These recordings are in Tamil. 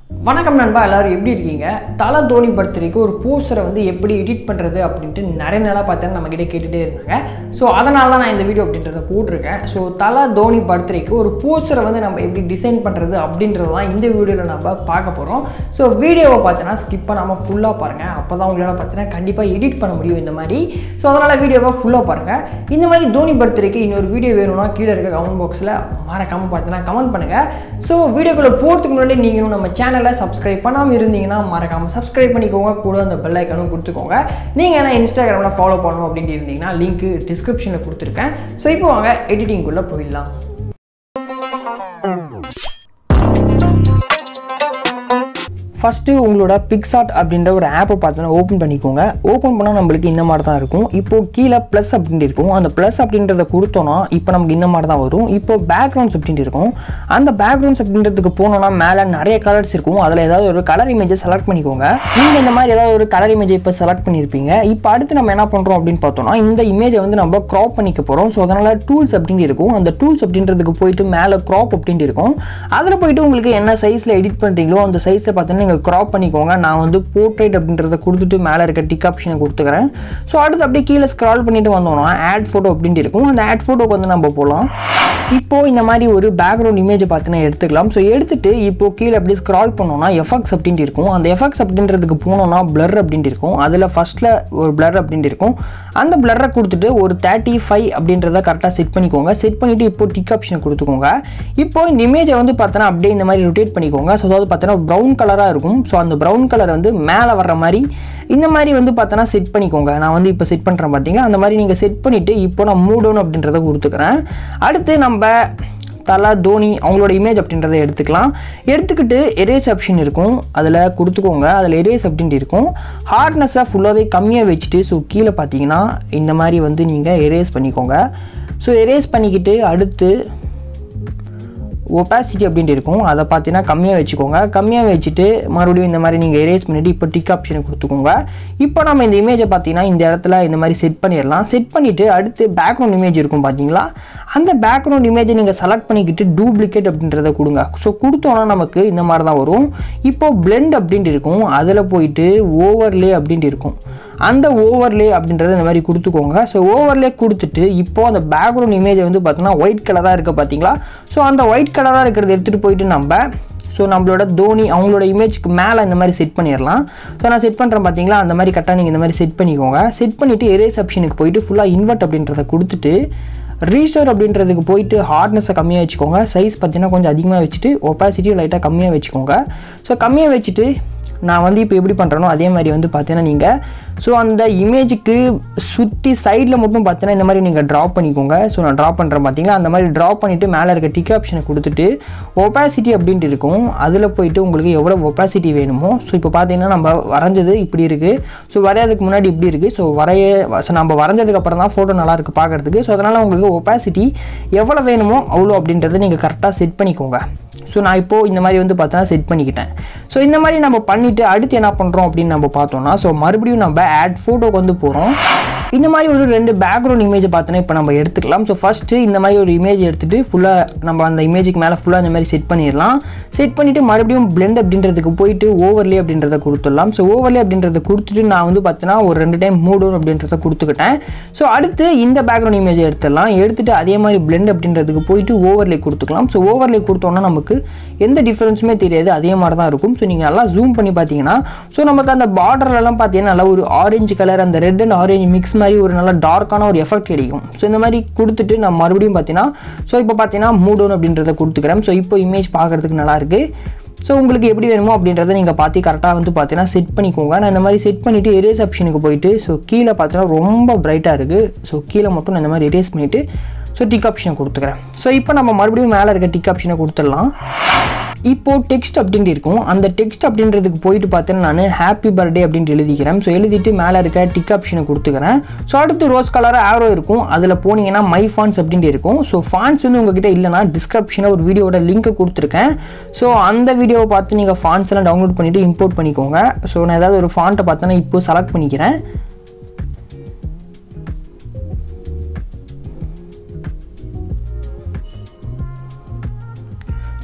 வணக்கம் நண்பா எல்லாரும் எப்படி இருக்கீங்க தலை தோனி பர்த்டேக்கு ஒரு போஸ்டரை வந்து எப்படி எடிட் பண்ணுறது அப்படின்ட்டு நிறைய நாளாக பார்த்தீங்கன்னா நம்மக்கிட்ட கேட்டுகிட்டே இருந்தாங்க ஸோ அதனால தான் நான் இந்த வீடியோ அப்படின்றத போட்டிருக்கேன் ஸோ தலை தோனி பர்த்டேக்கு ஒரு போஸ்டரை வந்து நம்ம எப்படி டிசைன் பண்ணுறது அப்படின்றது தான் இந்த வீடியோவில் நம்ம பார்க்க போகிறோம் ஸோ வீடியோவை பார்த்தீங்கன்னா ஸ்கிப் பண்ணாமல் ஃபுல்லாக பாருங்கள் அப்போ தான் உங்களால் பார்த்தீங்கன்னா கண்டிப்பாக எடிட் பண்ண முடியும் இந்த மாதிரி ஸோ அதனால் வீடியோவை ஃபுல்லாக பாருங்கள் இந்த மாதிரி தோனி பர்த்டேக்கு இன்னொரு வீடியோ வேணும்னா கீழே இருக்க கமெண்ட் பாக்ஸில் மறக்காமல் பார்த்தீங்கன்னா கமெண்ட் பண்ணுங்கள் ஸோ வீடியோக்குள்ளே போகிறதுக்கு முன்னாடி நீங்களும் நம்ம சேனலை சப்ஸ்கிரைப் பண்ணாமல் இருந்தீங்கன்னா மறக்காமல் சப்ஸ்கிரைப் பண்ணிக்கோங்க கூட அந்த பெல் ஐக்கனும் கொடுத்துக்கோங்க நீங்கள் என்ன இன்ஸ்டாகிராமில் ஃபாலோ பண்ணணும் அப்படின்ட்டு இருந்தீங்கன்னா லிங்க் டிஸ்கிரிப்ஷனில் கொடுத்துருக்கேன் ஸோ இப்போ வாங்க எடிட்டிங்குள்ளே போயிடலாம் ஃபஸ்ட்டு உங்களோட பிக்சாட் அப்படின்ற ஒரு ஆப்பை பார்த்தீங்கன்னா ஓப்பன் பண்ணிக்கோங்க ஓப்பன் பண்ணால் நம்மளுக்கு இந்த மாதிரி தான் இருக்கும் இப்போ கீழே ப்ளஸ் அப்படின்ட்டு இருக்கும் அந்த ப்ளஸ் அப்படின்றத கொடுத்தோன்னா இப்போ நமக்கு இந்த மாதிரி தான் வரும் இப்போ பேக்ரவுண்ட்ஸ் அப்படின்ட்டு இருக்கும் அந்த பேக்ரவுண்ட்ஸ் அப்படின்றதுக்கு போனோம்னா மேலே நிறைய கலர்ஸ் இருக்கும் அதில் ஏதாவது ஒரு கலர் இமேஜை செலக்ட் பண்ணிக்கோங்க நீங்கள் இந்த மாதிரி ஏதாவது ஒரு கலர் இமேஜை இப்போ செலக்ட் பண்ணியிருப்பீங்க இப்போ அடுத்து நம்ம என்ன பண்ணுறோம் அப்படின்னு பார்த்தோம்னா இந்த இமேஜை வந்து நம்ம க்ராப் பண்ணிக்க போகிறோம் ஸோ அதனால் டூல்ஸ் அப்படின்ட்டு இருக்கும் அந்த டூல்ஸ் அப்படின்றதுக்கு போயிட்டு மேலே க்ராப் அப்படின்ட்டு இருக்கும் அதில் போயிட்டு உங்களுக்கு என்ன சைஸில் எடிட் பண்ணுறீங்களோ அந்த சைஸை பார்த்தீங்கன்னா நீங்கள் க்ராப் பண்ணிக்கோங்க நான் வந்து போர்ட்ரேட் அப்படின்றத கொடுத்துட்டு மேலே இருக்க டிக் ஆப்ஷனை கொடுத்துக்கிறேன் ஸோ அடுத்து அப்படியே கீழே ஸ்க்ரால் பண்ணிட்டு வந்தோம்னா ஆட் ஃபோட்டோ அப்படின்ட்டு இருக்கும் அந்த ஆட் ஃபோட்டோக்கு வந்து நம்ம போகலாம் இப்போ இந்த மாதிரி ஒரு பேக்ரவுண்ட் இமேஜ் பார்த்தீங்கன்னா எடுத்துக்கலாம் ஸோ எடுத்துட்டு இப்போ கீழே அப்படியே ஸ்க்ரால் பண்ணோம்னா எஃபெக்ட்ஸ் அப்படின்ட்டு இருக்கும் அந்த எஃபெக்ட்ஸ் அப்படின்றதுக்கு போனோம்னா பிளர் அப்படின்ட்டு இருக்கும் அதில் ஃபர்ஸ்ட்டில் ஒரு பிளர் அப்படின்ட்டு இருக்கும் அந்த பிளரை கொடுத்துட்டு ஒரு தேர்ட்டி ஃபைவ் அப்படின்றத கரெக்டாக செட் பண்ணிக்கோங்க செட் பண்ணிவிட்டு இப்போ டிக் ஆப்ஷனை கொடுத்துக்கோங்க இப்போ இந்த இமேஜை வந்து பார்த்தோன்னா அப்படியே இந்த மாதிரி ரொட்டேட் பண்ணிக்கோங்க ஸோ அதாவது பார்த்தோன்னா ப்ரௌன் கலராக இருக்கும் ஸோ அந்த ப்ரௌன் கலர் வந்து மேலே வர்ற மாதிரி இந்த மாதிரி வந்து பார்த்தோன்னா செட் பண்ணிக்கோங்க நான் வந்து இப்போ செட் பண்ணுறேன் பார்த்தீங்களா அந்த மாதிரி நீங்கள் செட் பண்ணிவிட்டு இப்போ நான் மூடோன் அப்படின்றத கொடுத்துக்கிறேன் அடுத்து நம்ம தலா தோனி அவங்களோட இமேஜ் அப்படின்றத எடுத்துக்கலாம் எடுத்துக்கிட்டு எரேஸ் ஆப்ஷன் இருக்கும் அதில் கொடுத்துக்கோங்க அதில் எரேஸ் அப்படின்ட்டு இருக்கும் ஹார்ட்னஸை ஃபுல்லாகவே கம்மியாக வச்சுட்டு ஸோ கீழே பார்த்தீங்கன்னா இந்த மாதிரி வந்து நீங்கள் எரேஸ் பண்ணிக்கோங்க ஸோ எரேஸ் பண்ணிக்கிட்டு அடுத்து ஒப்பாசிட்டி அப்படின்ட்டு இருக்கும் அதை பார்த்தீங்கன்னா கம்மியாக வச்சுக்கோங்க கம்மியாக வச்சுட்டு மறுபடியும் இந்த மாதிரி நீங்கள் எரேஸ் பண்ணிவிட்டு இப்போ டிக் ஆப்ஷனை கொடுத்துக்கோங்க இப்போ நம்ம இந்த இமேஜை பார்த்தீங்கன்னா இந்த இடத்துல இந்த மாதிரி செட் பண்ணிடலாம் செட் பண்ணிவிட்டு அடுத்து பேக்ரவுண்ட் இமேஜ் இருக்கும் பார்த்தீங்களா அந்த பேக்ரவுண்ட் இமேஜை நீங்கள் செலக்ட் பண்ணிக்கிட்டு டூப்ளிகேட் அப்படின்றத கொடுங்க ஸோ கொடுத்தோன்னா நமக்கு இந்த மாதிரி தான் வரும் இப்போ பிளெண்ட் அப்படின்ட்டு இருக்கும் அதில் போயிட்டு ஓவர்லே அப்படின்ட்டு இருக்கும் அந்த ஓவர்லே அப்படின்றத இந்த மாதிரி கொடுத்துக்கோங்க ஸோ ஓவர்லே கொடுத்துட்டு இப்போ அந்த பேக்ரவுண்ட் இமேஜை வந்து பார்த்தீங்கன்னா ஒயிட் கலராக இருக்குது பார்த்தீங்களா ஸோ அந்த ஒயிட் கலராக இருக்கிறத எடுத்துகிட்டு போயிட்டு நம்ம ஸோ நம்மளோட தோனி அவங்களோட இமேஜ்க்கு மேலே இந்த மாதிரி செட் பண்ணிடலாம் ஸோ நான் செட் பண்ணுறேன் பார்த்தீங்களா அந்த மாதிரி கரெக்டாக நீங்கள் இந்த மாதிரி செட் பண்ணிக்கோங்க செட் பண்ணிவிட்டு எரேஸ் ஆப்ஷனுக்கு போயிட்டு ஃபுல்லாக இன்வெர்ட் அப்படின்றத கொடுத்துட்டு ரீஸ்டோர் அப்படின்றதுக்கு போயிட்டு ஹார்ட்னஸை கம்மியாக வச்சுக்கோங்க சைஸ் பார்த்தீங்கன்னா கொஞ்சம் அதிகமாக வச்சுட்டு ஒப்பாசிட்டியும் லைட்டாக கம்மியாக வச்சுக்கோங்க ஸோ கம்மியாக வச்சுட்டு நான் வந்து இப்போ எப்படி பண்ணுறேனோ அதே மாதிரி வந்து பார்த்தீங்கன்னா நீங்கள் ஸோ அந்த இமேஜுக்கு சுற்றி சைடில் மட்டும் பார்த்தீங்கன்னா இந்த மாதிரி நீங்கள் ட்ரா பண்ணிக்கோங்க ஸோ நான் ட்ரா பண்ணுறேன் பார்த்தீங்களா அந்த மாதிரி ட்ரா பண்ணிவிட்டு மேலே இருக்க டிக் ஆப்ஷனை கொடுத்துட்டு ஒப்பாசிட்டி அப்படின்ட்டு இருக்கும் அதில் போயிட்டு உங்களுக்கு எவ்வளோ ஒப்பாசிட்டி வேணுமோ ஸோ இப்போ பார்த்தீங்கன்னா நம்ம வரைஞ்சது இப்படி இருக்குது ஸோ வரையாதுக்கு முன்னாடி இப்படி இருக்குது ஸோ வரைய ஸோ நம்ம வரைஞ்சதுக்கு அப்புறம் தான் ஃபோட்டோ நல்லா இருக்குது பார்க்குறதுக்கு ஸோ அதனால் உங்களுக்கு ஒப்பாசிட்டி எவ்வளோ வேணுமோ அவ்வளோ அப்படின்றத நீங்கள் கரெக்டாக செட் பண்ணிக்கோங்க ஸோ நான் இப்போது இந்த மாதிரி வந்து பார்த்தோன்னா செட் பண்ணிக்கிட்டேன் ஸோ இந்த மாதிரி நம்ம பண்ணிவிட்டு அடுத்து என்ன பண்ணுறோம் அப்படின்னு நம்ம பார்த்தோம்னா ஸோ மறுபடியும் நம்ம ஆட் ஃபோட்டோக்கு வந்து போகிறோம் இந்த மாதிரி ஒரு ரெண்டு பேக்ரவுண்ட் இமேஜ் பார்த்தோன்னா இப்போ நம்ம எடுத்துக்கலாம் ஸோ ஃபஸ்ட்டு இந்த மாதிரி ஒரு இமேஜ் எடுத்துகிட்டு ஃபுல்லாக நம்ம அந்த இமேஜுக்கு மேலே ஃபுல்லாக இந்த மாதிரி செட் பண்ணிடலாம் செட் பண்ணிவிட்டு மறுபடியும் பிளெண்ட் அப்படின்றதுக்கு போயிட்டு ஓவர்லே அப்படின்றத கொடுத்துடலாம் ஸோ ஓவர்லே அப்படின்றத கொடுத்துட்டு நான் வந்து பார்த்தீங்கன்னா ஒரு ரெண்டு டைம் மூடும் அப்படின்றத கொடுத்துக்கிட்டேன் ஸோ அடுத்து இந்த பேக்ரவுண்ட் இமேஜ் எடுத்துடலாம் எடுத்துகிட்டு அதே மாதிரி பிளெண்ட் அப்படின்றதுக்கு போயிட்டு ஓவர்லே கொடுத்துக்கலாம் ஸோ ஓவர்லே கொடுத்தோன்னா நமக்கு எந்த டிஃப்ரென்ஸுமே தெரியாது அதே மாதிரி தான் இருக்கும் ஸோ நீங்கள் நல்லா ஜூம் பண்ணி பார்த்தீங்கன்னா ஸோ நமக்கு அந்த பார்டர்லலாம் பார்த்தீங்கன்னா நல்லா ஒரு ஆரஞ்சு கலர் அந்த ரெட் அண்ட் ஆரஞ்சு மிக்ஸ் மாதிரி ஒரு நல்ல டார்க்கான ஒரு எஃபெக்ட் கிடைக்கும் ஸோ இந்த மாதிரி கொடுத்துட்டு நான் மறுபடியும் பார்த்தீங்கன்னா ஸோ இப்போ பார்த்தீங்கன்னா மூடோன் அப்படின்றத கொடுத்துக்கிறேன் ஸோ இப்போ இமேஜ் பார்க்குறதுக்கு நல்லா இருக்குது ஸோ உங்களுக்கு எப்படி வேணுமோ அப்படின்றத நீங்கள் பார்த்து கரெக்டாக வந்து பார்த்தீங்கன்னா செட் பண்ணிக்கோங்க நான் இந்த மாதிரி செட் பண்ணிவிட்டு எரேஸ் ஆப்ஷனுக்கு போயிட்டு ஸோ கீழே பார்த்தீங்கன்னா ரொம்ப பிரைட்டாக இருக்குது ஸோ கீழே மட்டும் நான் இந்த மாதிரி எரேஸ் பண்ணிவிட்டு ஸோ டிக் ஆப்ஷனை கொடுத்துக்கிறேன் ஸோ இப்போ நம்ம மறுபடியும் மேலே இருக்க டிக் ஆப்ஷனை கொடுத்துடலாம் இப்போ டெக்ஸ்ட் அப்படின்ட்டு இருக்கும் அந்த டெக்ஸ்ட் அப்படின்றதுக்கு போயிட்டு பார்த்தேன்னா நான் ஹாப்பி பர்த்டே அப்படின்ட்டு எழுதிக்கிறேன் ஸோ எழுதிட்டு மேலே இருக்க டிக் ஆப்ஷனை கொடுத்துக்கிறேன் ஸோ அடுத்து ரோஸ் கலராக ஆரோ இருக்கும் அதில் போனீங்கன்னா மை ஃபான்ஸ் அப்படின்ட்டு இருக்கும் ஸோ ஃபான்ஸ் வந்து உங்ககிட்ட இல்லைனா டிஸ்கிரிப்ஷனில் ஒரு வீடியோட லிங்க் கொடுத்துருக்கேன் ஸோ அந்த வீடியோவை பார்த்து நீங்கள் ஃபான்ஸ் எல்லாம் டவுன்லோட் பண்ணிவிட்டு இம்போர்ட் பண்ணிக்கோங்க ஸோ நான் ஏதாவது ஒரு ஃபாண்ட்டை பார்த்தோன்னா இப்போ செலக்ட் பண்ணிக்கிறேன்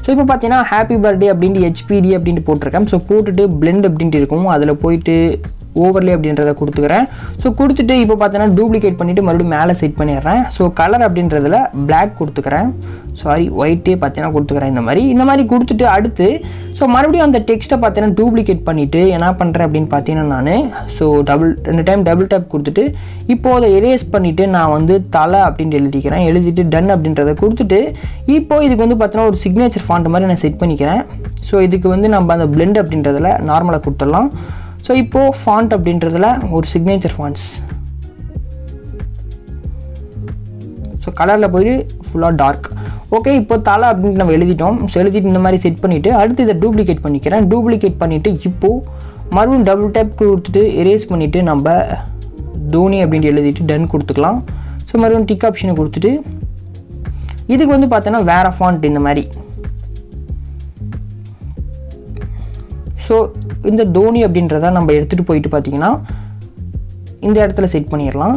ஸோ இப்போ பார்த்தீங்கன்னா ஹாப்பி பர்த்டே அப்படின்ட்டு ஹெச்பிடி அப்படின்ட்டு போட்டிருக்கேன் ஸோ போட்டுட்டு பிளெண்ட் அப்படின்ட்டு இருக்கும் அதில் போயிட்டு ஓவர்லே அப்படின்றத கொடுத்துக்கிறேன் ஸோ கொடுத்துட்டு இப்போ பார்த்தீங்கன்னா டூப்ளிகேட் பண்ணிவிட்டு மறுபடியும் மேலே செட் பண்ணிடுறேன் ஸோ கலர் அப்படின்றதுல Black கொடுத்துக்கிறேன் சாரி ஒயிட்டே பார்த்தீங்கன்னா கொடுத்துக்கிறேன் இந்த மாதிரி இந்த மாதிரி கொடுத்துட்டு அடுத்து ஸோ மறுபடியும் அந்த டெக்ஸ்ட்டை பார்த்தீங்கன்னா டூப்ளிகேட் பண்ணிவிட்டு என்ன பண்ணுறேன் அப்படின்னு பார்த்தீங்கன்னா நான் ஸோ டபுள் ரெண்டு டைம் டபுள் டேப் கொடுத்துட்டு இப்போ அதை எரேஸ் பண்ணிவிட்டு நான் வந்து தலை அப்படின்ட்டு எழுதிக்கிறேன் எழுதிட்டு டன் அப்படின்றத கொடுத்துட்டு இப்போ இதுக்கு வந்து பார்த்தீங்கன்னா ஒரு சிக்னேச்சர் ஃபாண்ட் மாதிரி நான் செட் பண்ணிக்கிறேன் ஸோ இதுக்கு வந்து நம்ம அந்த blend அப்படின்றதுல நார்மலாக கொடுத்துடலாம் ஸோ இப்போது ஃபாண்ட் அப்படின்றதுல ஒரு சிக்னேச்சர் ஃபாண்ட்ஸ் ஸோ கலரில் போயிட்டு ஃபுல்லாக டார்க் ஓகே இப்போ தலை அப்படின்ட்டு நம்ம எழுதிட்டோம் ஸோ எழுதிட்டு இந்த மாதிரி செட் பண்ணிவிட்டு அடுத்து இதை டூப்ளிகேட் பண்ணிக்கிறேன் டூப்ளிகேட் பண்ணிவிட்டு இப்போது மறுபடியும் டபுள் டேப் கொடுத்துட்டு எரேஸ் பண்ணிவிட்டு நம்ம தோனி அப்படின்ட்டு எழுதிட்டு டன் கொடுத்துக்கலாம் ஸோ மறுபடியும் டிக் ஆப்ஷனை கொடுத்துட்டு இதுக்கு வந்து பார்த்தோன்னா வேறு ஃபாண்ட் இந்த மாதிரி ஸோ இந்த தோனி அப்படின்றத நம்ம எடுத்துகிட்டு போயிட்டு பார்த்தீங்கன்னா இந்த இடத்துல செட் பண்ணிடலாம்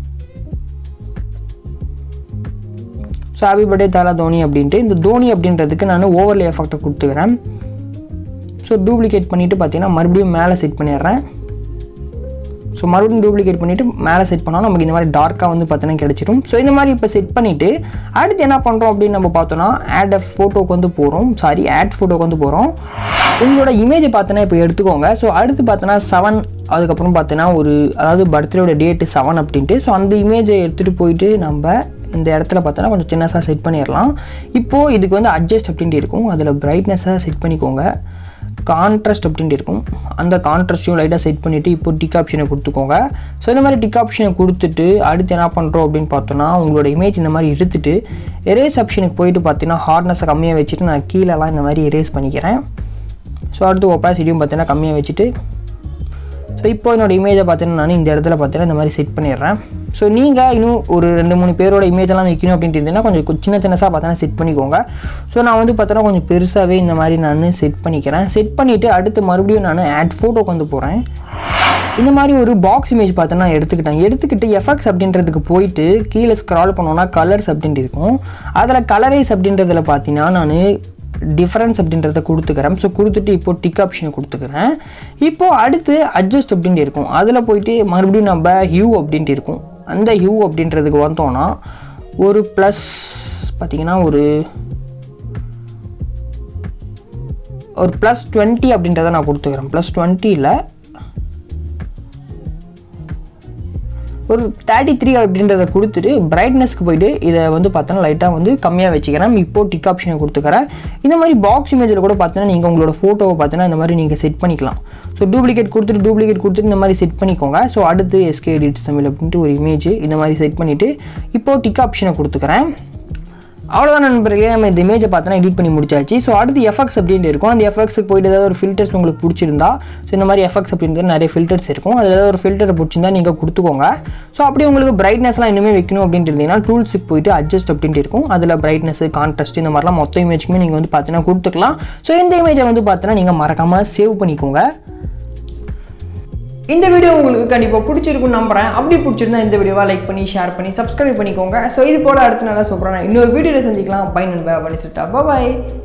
ஸோ ஹாப்பி பர்த்டே தலா தோனி அப்படின்ட்டு இந்த தோனி அப்படின்றதுக்கு நான் ஓவர்லே எஃபெக்டை கொடுத்துக்கிறேன் ஸோ டூப்ளிகேட் பண்ணிவிட்டு பார்த்தீங்கன்னா மறுபடியும் மேலே செட் பண்ணிடுறேன் ஸோ மறுபடியும் டூப்ளிகேட் பண்ணிவிட்டு மேலே செட் பண்ணால் நமக்கு இந்த மாதிரி டார்க்காக வந்து பார்த்தீங்கன்னா கிடச்சிடும் ஸோ இந்த மாதிரி இப்போ செட் பண்ணிவிட்டு அடுத்து என்ன பண்ணுறோம் அப்படின்னு நம்ம பார்த்தோன்னா ஆட் அ ஃபோட்டோக்கு வந்து போகிறோம் சாரி ஆட் ஃபோட்டோக்கு வந்து போகிறோம் உங்களோட இமேஜை பார்த்தோன்னா இப்போ எடுத்துக்கோங்க ஸோ அடுத்து பார்த்தோன்னா செவன் அதுக்கப்புறம் பார்த்தோன்னா ஒரு அதாவது பர்த்டேயோட டேட்டு செவன் அப்படின்ட்டு ஸோ அந்த இமேஜை எடுத்துகிட்டு போயிட்டு நம்ம இந்த இடத்துல பார்த்தோன்னா கொஞ்சம் சின்னஸாக செட் பண்ணிடலாம் இப்போது இதுக்கு வந்து அட்ஜஸ்ட் அப்படின்ட்டு இருக்கும் அதில் பிரைட்னஸாக செட் பண்ணிக்கோங்க கான்ட்ராஸ்ட் அப்படின்ட்டு இருக்கும் அந்த கான்ட்ராஸ்ட்டையும் லைட்டாக செட் பண்ணிவிட்டு இப்போ டிக் ஆப்ஷனை கொடுத்துக்கோங்க ஸோ இந்த மாதிரி டிக் ஆப்ஷனை கொடுத்துட்டு அடுத்து என்ன பண்ணுறோம் அப்படின்னு பார்த்தோன்னா உங்களோட இமேஜ் இந்த மாதிரி எடுத்துட்டு எரேஸ் ஆப்ஷனுக்கு போயிட்டு பார்த்தீங்கன்னா ஹார்ட்னஸை கம்மியாக வச்சுட்டு நான் கீழெல்லாம் இந்த மாதிரி எரேஸ் பண்ணிக்கிறேன் ஸோ அடுத்து ஒப்பாசிட்டியும் பார்த்தீங்கன்னா கம்மியாக வச்சுட்டு ஸோ இப்போ என்னோட இமேஜை பார்த்தீங்கன்னா நான் இந்த இடத்துல பார்த்தீங்கன்னா இந்த மாதிரி செட் பண்ணிடுறேன் ஸோ நீங்கள் இன்னும் ஒரு ரெண்டு மூணு பேரோட இமேஜெல்லாம் வைக்கணும் அப்படின்ட்டு இருந்தீங்கன்னா கொஞ்சம் கு- சின்ன சின்னசாக பார்த்தீங்கன்னா செட் பண்ணிக்கோங்க ஸோ நான் வந்து பார்த்தோன்னா கொஞ்சம் பெருசாகவே இந்த மாதிரி நான் செட் பண்ணிக்கிறேன் செட் பண்ணிவிட்டு அடுத்து மறுபடியும் நான் ஆட் ஃபோட்டோக்கு வந்து போகிறேன் இந்த மாதிரி ஒரு பாக்ஸ் இமேஜ் பார்த்து நான் எடுத்துக்கிட்டேன் எடுத்துக்கிட்டு எஃபெக்ட்ஸ் அப்படின்றதுக்கு போயிட்டு கீழே ஸ்க்ரால் பண்ணோன்னா கலர்ஸ் அப்படின்ட்டு இருக்கும் அதில் கலரைஸ் அப்படின்றதுல பார்த்தீங்கன்னா நான் டிஃப்ரென்ஸ் அப்படின்றத கொடுத்துக்கிறேன் ஸோ கொடுத்துட்டு இப்போ டிக் ஆப்ஷனை கொடுத்துக்கிறேன் இப்போது அடுத்து அட்ஜஸ்ட் அப்படின்ட்டு இருக்கும் அதில் போயிட்டு மறுபடியும் நம்ம ஹியூ அப்படின்ட்டு இருக்கும் அந்த ஹியூ அப்படின்றதுக்கு வந்தோன்னா ஒரு ப்ளஸ் பார்த்தீங்கன்னா ஒரு ஒரு ப்ளஸ் டுவெண்ட்டி அப்படின்றத நான் கொடுத்துக்கிறேன் ப்ளஸ் டுவெண்ட்டியில் ஒரு தேர்ட்டி த்ரீ அப்படின்றத கொடுத்துட்டு பிரைட்னஸ்க்கு போயிட்டு இதை வந்து பார்த்தோன்னா லைட்டாக வந்து கம்மியாக வச்சுக்கிறேன் இப்போ டிக் ஆப்ஷனை கொடுத்துக்கிறேன் இந்த மாதிரி பாக்ஸ் இமேஜில் கூட பார்த்தீங்கன்னா நீங்கள் உங்களோட ஃபோட்டோவை பார்த்தீங்கன்னா இந்த மாதிரி நீங்கள் செட் பண்ணிக்கலாம் ஸோ டூப்ளிகேட் கொடுத்துட்டு டூப்ளிகேட் கொடுத்துட்டு இந்த மாதிரி செட் பண்ணிக்கோங்க ஸோ அடுத்து எஸ்கே எடிட்ஸ் தமிழ் அப்படின்ட்டு ஒரு இமேஜ் இந்த மாதிரி செட் பண்ணிவிட்டு இப்போ டிக் ஆப்ஷனை கொடுத்துக்கிறேன் அவ்வளோதான் நண்பர்களே நம்ம இந்த இமேஜை பார்த்தோன்னா எடிட் பண்ணி முடிச்சாச்சு ஸோ அடுத்து எஃபெக்ட்ஸ் அப்படின்ட்டு இருக்கும் அந்த எஃபெக்ட்ஸுக்கு போயிட்டு ஏதாவது ஒரு ஃபில்டர்ஸ் உங்களுக்கு பிடிச்சிருந்தா ஸோ இந்த மாதிரி எஃபெக்ட்ஸ் அப்படின்றது நிறைய ஃபில்டர்ஸ் இருக்கும் அதில் ஏதாவது ஒரு ஃபில்டர் பிடிச்சிருந்தா நீங்கள் கொடுத்துக்கோங்க ஸோ அப்படியே உங்களுக்கு பிரைட்னஸ்லாம் இன்னுமே வைக்கணும் அப்படின்ட்டு இருந்தீங்கன்னா டூல்ஸுக்கு போயிட்டு அட்ஜஸ்ட் அப்படின்ட்டு இருக்கும் அதில் பிரைட்னஸ் கான்ட்ராஸ்ட் இந்த மாதிரிலாம் மொத்த இமேஜுக்குமே நீங்கள் வந்து பார்த்தீங்கன்னா கொடுத்துக்கலாம் ஸோ இந்த இமேஜை வந்து பார்த்தீங்கன்னா நீங்கள் மறக்காமல் சேவ் பண்ணிக்கோங்க இந்த வீடியோ உங்களுக்கு கண்டிப்பாக பிடிச்சிருக்கும்னு நம்புறேன் அப்படி பிடிச்சிருந்தா இந்த வீடியோவை லைக் பண்ணி ஷேர் பண்ணி சப்ஸ்கிரைப் பண்ணிக்கோங்க ஸோ இது போல் அடுத்த நல்லா சூப்பரான இன்னொரு வீடியோவில் சந்திக்கலாம் பை நண்பா பண்ணி பாய்